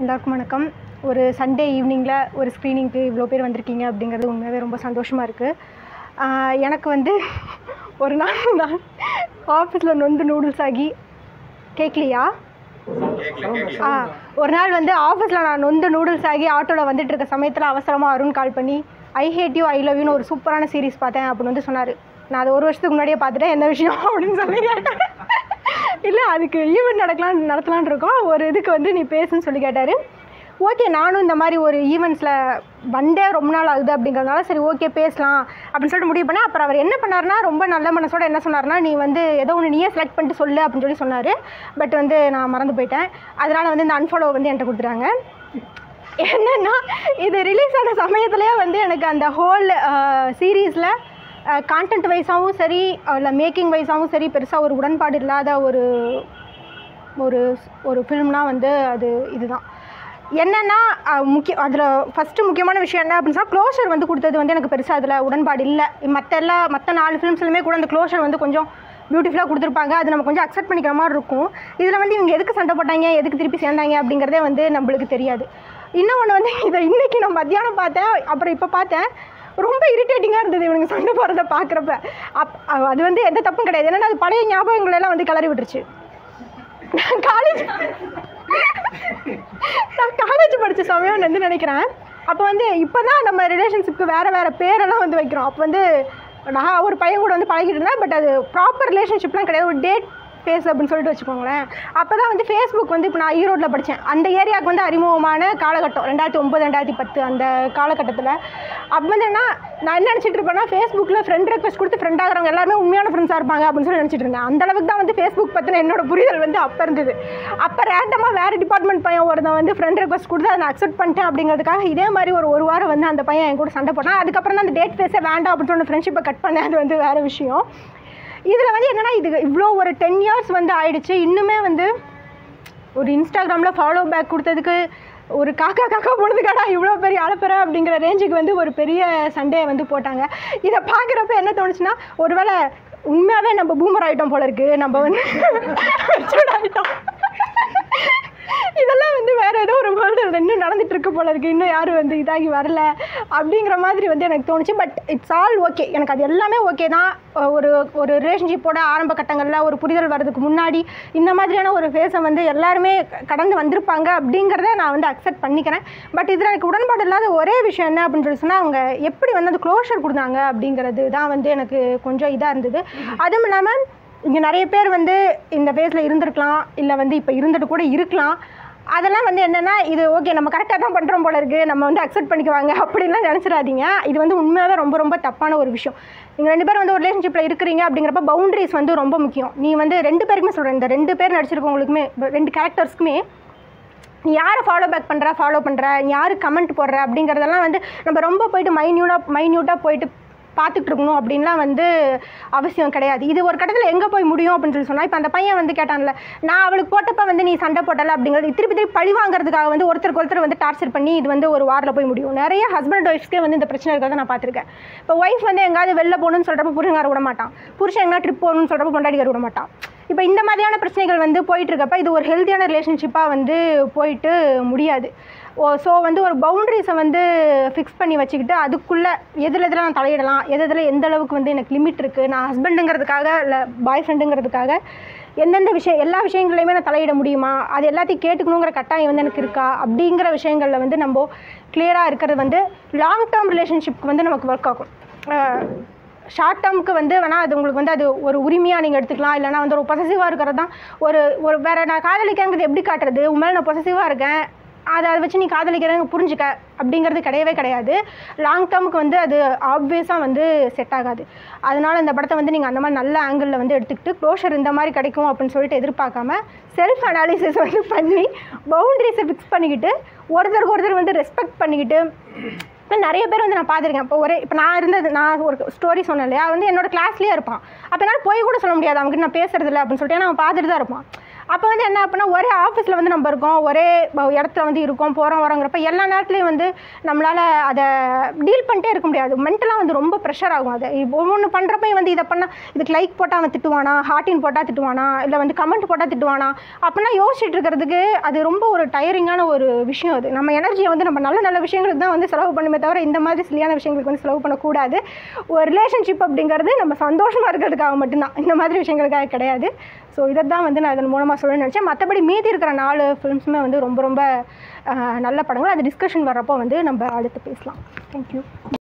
எல்லாருக்கும் வணக்கம் ஒரு சண்டே ஈவினிங்கில் ஒரு ஸ்க்ரீனிங்க்கு இவ்வளோ பேர் வந்திருக்கீங்க அப்படிங்கிறது உண்மையாகவே ரொம்ப சந்தோஷமாக இருக்குது எனக்கு வந்து ஒரு நாள் நான் ஆஃபீஸில் நொந்து நூடுல்ஸ் ஆகி கேட்கலையா ஆ ஒரு நாள் வந்து ஆஃபீஸில் நான் நொந்து நூடுல்ஸ் ஆகி ஆட்டோவில் வந்துட்டு இருக்க சமயத்தில் அவசரமாக அருண் கால் பண்ணி I hate you I love யூன்னு ஒரு சூப்பரான சீரிஸ் பார்த்தேன் அப்படின்னு வந்து சொன்னார் நான் அதை ஒரு வருஷத்துக்கு முன்னாடியே பார்த்துட்டேன் என்ன விஷயம் அப்படின்னு சொல்லி கேட்டேன் இல்லை அதுக்கு ஈவெண்ட் நடக்கலாம் நடத்தலான் இருக்கோம் ஒரு இதுக்கு வந்து நீ பேசுன்னு சொல்லி கேட்டார் ஓகே நானும் இந்த மாதிரி ஒரு ஈவெண்ட்ஸில் வந்தே ரொம்ப நாள் ஆகுது அப்படிங்கிறதுனால சரி ஓகே பேசலாம் அப்படின்னு சொல்லிட்டு முடிவு பண்ணேன் அப்புறம் அவர் என்ன பண்ணாருன்னா ரொம்ப நல்ல மனசோட என்ன சொன்னார்னா நீ வந்து ஏதோ ஒன்று நீயே செலக்ட் பண்ணிட்டு சொல்லு அப்படின்னு சொல்லி சொன்னார் பட் வந்து நான் மறந்து போயிட்டேன் அதனால் வந்து இந்த அன்ஃபாலோ வந்து என்கிட்ட கொடுத்துட்டாங்க என்னென்னா இது ரிலீஸ் ஆன சமயத்துலேயே வந்து எனக்கு அந்த ஹோல் சீரீஸில் கான்டென்ட் வைஸாகவும் சரி இல்லை மேக்கிங் வைஸாகவும் சரி பெருசாக ஒரு உடன்பாடு இல்லாத ஒரு ஒரு ஒரு ஃபிலிம்னால் வந்து அது இதுதான் என்னென்னா முக்கிய அதில் ஃபஸ்ட்டு முக்கியமான விஷயம் என்ன அப்படின்னு சொன்னால் க்ளோஷர் வந்து கொடுத்தது வந்து எனக்கு பெருசாக அதில் உடன்பாடு இல்லை மற்ற எல்லா மற்ற நாலு ஃபிலிம்ஸ்லையுமே கூட அந்த க்ளோஷர் வந்து கொஞ்சம் பியூட்டிஃபுல்லாக கொடுத்துருப்பாங்க அது நம்ம கொஞ்சம் அக்செப்ட் பண்ணிக்கிற மாதிரி இருக்கும் இதில் வந்து இவங்க எதுக்கு சண்டை போட்டாங்க எதுக்கு திருப்பி சேர்ந்தாங்க அப்படிங்கிறதே வந்து நம்மளுக்கு தெரியாது இன்னொன்று வந்து இதை இன்றைக்கி நான் மத்தியானம் பார்த்தேன் அப்புறம் இப்போ பார்த்தேன் ரொம்ப இரிட்டேட்டிங்காக இருந்தது இவனுங்க சண்டை போடுறத பார்க்குறப்ப அப் அது வந்து எந்த தப்பும் கிடையாது ஏன்னா அது பழைய ஞாபகங்கள் எல்லாம் வந்து கிளறி விட்டுருச்சு நான் காலேஜ் நான் காலேஜ் படித்த சமயம் வந்து நினைக்கிறேன் அப்போ வந்து இப்போ தான் நம்ம ரிலேஷன்ஷிப்க்கு வேறு வேறு பேரெல்லாம் வந்து வைக்கிறோம் அப்போ வந்து நான் ஒரு பையன் கூட வந்து பழகிட்டு இருந்தேன் பட் அது ப்ராப்பர் ரிலேஷன்ஷிப்லாம் கிடையாது ஒரு டேட் ஃபேஸ் அப்படின்னு சொல்லிட்டு வச்சுக்கோங்களேன் அப்போ தான் வந்து ஃபேஸ்புக் வந்து இப்போ நான் ஈரோட்டில் படித்தேன் அந்த ஏரியாவுக்கு வந்து அறிமுகமான காலகட்டம் ரெண்டாயிரத்தி ஒம்பது ரெண்டாயிரத்தி பத்து அந்த காலகட்டத்தில் அப்போ வந்து என்ன நான் என்ன நினச்சிட்டு இருப்பேன்னா ஃபேஸ்புக்கில் ஃப்ரெண்ட் ரெக்வஸ்ட் கொடுத்து ஃப்ரெண்ட் ஆகிறவங்க எல்லாருமே உண்மையான ஃப்ரெண்ட்ஸாக இருப்பாங்க அப்படின்னு சொல்லி நினச்சிட்டு இருந்தேன் அந்த அளவுக்கு தான் வந்து ஃபேஸ்புக் பற்றின என்னோட புரிதல் வந்து அப்போ இருந்தது அப்போ ரேண்டமாக வேறு டிபார்ட்மெண்ட் பையன் ஒருத்தன் வந்து ஃப்ரெண்ட் ரெக்வஸ்ட் கொடுத்து அதை நான் அக்செப்ட் பண்ணிட்டேன் அப்படிங்கிறதுக்காக இதே மாதிரி ஒரு ஒரு வாரம் வந்து அந்த பையன் என் கூட சண்டை போட்டான் அதுக்கப்புறம் தான் அந்த டேட் ஃபேஸே வேண்டாம் அப்படின்னு சொன்ன ஃப்ரெண்ட்ஷிப்பை கட் பண்ணேன் அது வந்து வேறு விஷயம் இதில் வந்து என்னென்னா இது இவ்வளோ ஒரு டென் இயர்ஸ் வந்து ஆயிடுச்சு இன்னுமே வந்து ஒரு இன்ஸ்டாகிராமில் ஃபாலோ பேக் கொடுத்ததுக்கு ஒரு காக்கா காக்கா போனதுக்காடா இவ்வளோ பெரிய அலப்பற அப்படிங்கிற ரேஞ்சுக்கு வந்து ஒரு பெரிய சண்டையை வந்து போட்டாங்க இதை பார்க்குறப்ப என்ன தோணுச்சுன்னா ஒருவேளை உண்மையாகவே நம்ம பூமர் ஆகிட்டோம் போல இருக்கு நம்ம வந்து ஆகிட்டோம் இதெல்லாம் வந்து வேறு ஏதோ ஒரு வேர்ல்டு இன்னும் நடந்துட்டு இருக்கு போல இருக்குது இன்னும் யாரும் வந்து இதாகி வரல அப்படிங்கிற மாதிரி வந்து எனக்கு தோணுச்சு பட் இட்ஸ் ஆல் ஓகே எனக்கு அது எல்லாமே ஓகே தான் ஒரு ஒரு ரிலேஷன்ஷிப்போட ஆரம்ப கட்டங்களில் ஒரு புரிதல் வர்றதுக்கு முன்னாடி இந்த மாதிரியான ஒரு ஃபேஸை வந்து எல்லாருமே கடந்து வந்திருப்பாங்க அப்படிங்கிறத நான் வந்து அக்செப்ட் பண்ணிக்கிறேன் பட் இதில் எனக்கு உடன்பாடு இல்லாத ஒரே விஷயம் என்ன அப்படின்னு சொல்லி சொன்னால் அவங்க எப்படி வந்து அந்த க்ளோஷர் கொடுத்தாங்க அப்படிங்கிறது தான் வந்து எனக்கு கொஞ்சம் இதாக இருந்தது அதுவும் இல்லாமல் இங்கே நிறைய பேர் வந்து இந்த ஃபேஸில் இருந்திருக்கலாம் இல்லை வந்து இப்போ இருந்துட்டு கூட இருக்கலாம் அதெல்லாம் வந்து என்னென்னா இது ஓகே நம்ம கரெக்டாக தான் பண்ணுறோம் போல இருக்குது நம்ம வந்து அக்செப்ட் பண்ணிக்குவாங்க அப்படின்லாம் நினச்சிடாதீங்க இது வந்து உண்மையாகவே ரொம்ப ரொம்ப தப்பான ஒரு விஷயம் நீங்கள் ரெண்டு பேரும் வந்து ஒரு ரிலேஷன்ஷிப்பில் இருக்கிறீங்க அப்படிங்கிறப்ப பவுண்டரிஸ் வந்து ரொம்ப முக்கியம் நீ வந்து ரெண்டு பேருக்குமே சொல்கிறேன் இந்த ரெண்டு பேர் நடிச்சிருக்கவங்களுக்குமே ரெண்டு கேரக்டர்ஸ்க்குமே நீ யாரை ஃபாலோ பேக் பண்ணுற ஃபாலோ பண்ணுற யார் கமெண்ட் போடுற அப்படிங்கிறதெல்லாம் வந்து நம்ம ரொம்ப போயிட்டு மைன்யூட்டாக மைன்யூட்டாக போயிட்டு பார்த்துட்டு இருக்கணும் அப்படின்லாம் வந்து அவசியம் கிடையாது இது ஒரு கட்டத்தில் எங்கே போய் முடியும் அப்படின்னு சொல்லி சொன்னால் இப்போ அந்த பையன் வந்து கேட்டான்ல நான் அவளுக்கு போட்டப்ப வந்து நீ சண்டை போட்டல அப்படிங்கிறது திருப்பி திருப்பி பழி வாங்குறதுக்காக வந்து ஒருத்தருக்கு ஒருத்தர் வந்து டார்ச்சர் பண்ணி இது வந்து ஒரு வாரில் போய் முடியும் நிறைய ஹஸ்பண்ட் ஒய்ஃப்ஸ்க்கே வந்து இந்த பிரச்சனை இருக்கிறத நான் பார்த்துருக்கேன் இப்போ ஒய்ஃப் வந்து எங்காவது வெளில போகணும்னு சொல்கிறப்ப புருஷங்கார விட மாட்டான் புருஷன் எங்கன்னா ட்ரிப் போகணும்னு சொல்கிறப்ப கொண்டாடிக்கார விட மாட்டான் இப்போ இந்த மாதிரியான பிரச்சனைகள் வந்து போயிட்டு இருக்கப்ப இது ஒரு ஹெல்த்தியான ரிலேஷன்ஷிப்பாக வந்து போயிட்டு முடியாது ஓ ஸோ வந்து ஒரு பவுண்ட்ரிஸை வந்து ஃபிக்ஸ் பண்ணி வச்சுக்கிட்டு அதுக்குள்ளே எதில் எதில் நான் தலையிடலாம் எது எதில் எந்த அளவுக்கு வந்து எனக்கு லிமிட் இருக்குது நான் ஹஸ்பண்டுங்கிறதுக்காக இல்லை பாய் ஃப்ரெண்டுங்கிறதுக்காக எந்தெந்த விஷயம் எல்லா விஷயங்களையுமே நான் தலையிட முடியுமா அது எல்லாத்தையும் கேட்டுக்கணுங்கிற கட்டாயம் வந்து எனக்கு இருக்கா அப்படிங்கிற விஷயங்களில் வந்து நம்ம கிளியராக இருக்கிறது வந்து லாங் டேர்ம் ரிலேஷன்ஷிப்க்கு வந்து நமக்கு ஒர்க் ஆகும் ஷார்ட் டேர்முக்கு வந்து வேணால் அது உங்களுக்கு வந்து அது ஒரு உரிமையாக நீங்கள் எடுத்துக்கலாம் இல்லைனா வந்து ஒரு பொசசிவாக இருக்கிறது தான் ஒரு ஒரு வேறு நான் காதலிக்கிறேங்கிறது எப்படி காட்டுறது உண்மையில நான் பொசசிவாக இருக்கேன் அதை அதை வச்சு நீ காதலிக்கிறேங்க புரிஞ்சுக்க அப்படிங்கிறது கிடையவே கிடையாது லாங் டேர்முக்கு வந்து அது ஆப்வியஸாக வந்து செட் ஆகாது அதனால் இந்த படத்தை வந்து நீங்கள் அந்த மாதிரி நல்ல ஆங்கிளில் வந்து எடுத்துக்கிட்டு க்ளோஷர் இந்த மாதிரி கிடைக்கும் அப்படின்னு சொல்லிட்டு எதிர்பார்க்காம செல்ஃப் அனாலிசிஸ் வந்து பண்ணி பவுண்ட்ரிஸை ஃபிக்ஸ் பண்ணிக்கிட்டு ஒருத்தருக்கு ஒருத்தர் வந்து ரெஸ்பெக்ட் பண்ணிக்கிட்டு இப்போ நிறைய பேர் வந்து நான் பார்த்துருக்கேன் இப்போ ஒரே இப்போ நான் இருந்தது நான் ஒரு ஸ்டோரி சொன்னேன் இல்லையா வந்து என்னோட கிளாஸ்லேயே இருப்பான் அப்போ என்னால் போய் கூட சொல்ல முடியாது அவங்ககிட்ட நான் பேசுறது இல்லை அப்படின்னு சொல்லிட்டு ஏன்னா அவன் பார்த்துட்டு தான் இருப்பான் அப்போ வந்து என்ன அப்படின்னா ஒரே ஆஃபீஸில் வந்து நம்ம இருக்கோம் ஒரே ப- இடத்துல வந்து இருக்கோம் போகிறோம் வரோங்கிறப்ப எல்லா நேரத்துலையும் வந்து நம்மளால் அதை டீல் பண்ணிட்டே இருக்க முடியாது மென்டலாக வந்து ரொம்ப ப்ரெஷர் ஆகும் அது இப்போ ஒவ்வொன்று பண்ணுறப்பையும் வந்து இதை பண்ணால் இதுக்கு லைக் போட்டால் அவன் திட்டுவானா ஹார்ட்டின் போட்டால் திட்டுவானா இல்லை வந்து கமெண்ட் போட்டால் திட்டுவானா அப்படின்னா யோசிச்சுட்டு இருக்கிறதுக்கு அது ரொம்ப ஒரு டயரிங்கான ஒரு விஷயம் அது நம்ம எனர்ஜியை வந்து நம்ம நல்ல நல்ல விஷயங்களுக்கு தான் வந்து செலவு பண்ணுமே தவிர இந்த மாதிரி சிலியான விஷயங்களுக்கு வந்து செலவு பண்ணக்கூடாது ஒரு ரிலேஷன்ஷிப் அப்படிங்கிறது நம்ம சந்தோஷமாக இருக்கிறதுக்காக மட்டும்தான் இந்த மாதிரி விஷயங்களுக்காக கிடையாது ஸோ இதை தான் வந்து நான் இதன் மூலமாக சொல்லணும்னு நினச்சேன் மற்றபடி மீதி இருக்கிற நாலு ஃபிலிம்ஸுமே வந்து ரொம்ப ரொம்ப அஹ், நல்ல படங்கள் அது டிஸ்கஷன் வர்றப்போ வந்து நம்ம அடுத்து பேசலாம் தேங்க்யூ